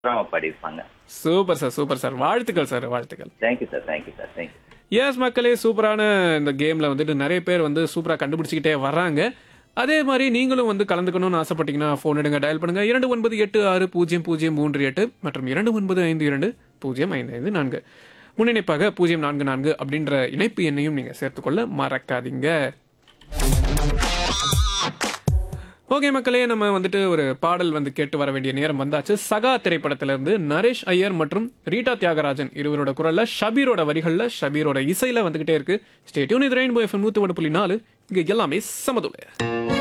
சூப்பராக பாடியிருப்பாங்க super sir super sir வாழ்த்துக்கள் சார் வாழ்த்துக்கள் thank you sir thank you sir thank you yes மக்களே சூப்பரான இந்த கேம்ல வந்துட்டு நிறைய பேர் வந்து சூப்பரா கண்டுபிடிச்சிக்கிட்டே வர்றாங்க அதே மாதிரி நீங்களும் வந்து கலந்துக்கணும்னு ஆசைப்பட்டீங்கன்னா ஃபோன் எடுங்க டயல் பண்ணுங்க இரண்டு ஒன்பது எட்டு ஆறு பூஜ்ஜியம் பூஜ்ஜியம் மூன்று எட்டு மற்றும் இரண்டு ஒன்பது ஐந்து இரண்டு பூஜ்ஜியம் ஐந்து ஐந்து நான்கு முன்னிணைப்பாக பூஜ்ஜியம் நான்கு நான்கு அப்படின்ற இணைப்பு எண்ணையும் நீங்க சேர்த்துக்கொள்ள மறக்காதீங்க ஓகே மக்களே நம்ம வந்துட்டு ஒரு பாடல் வந்து கேட்டு வர வேண்டிய நேரம் வந்தாச்சு சகா திரைப்படத்திலிருந்து நரேஷ் ஐயர் மற்றும் ரீட்டா தியாகராஜன் இருவரோட குரல்ல ஷபீரோட வரிகள்ல ஷபீரோட இசையில வந்துகிட்டே இருக்கு ஸ்டேட்யூன் இது ரெயின்போ எஃப்எம் நூத்தி ஒன்று புள்ளி நாலு இங்க எல்லாமே சமதுல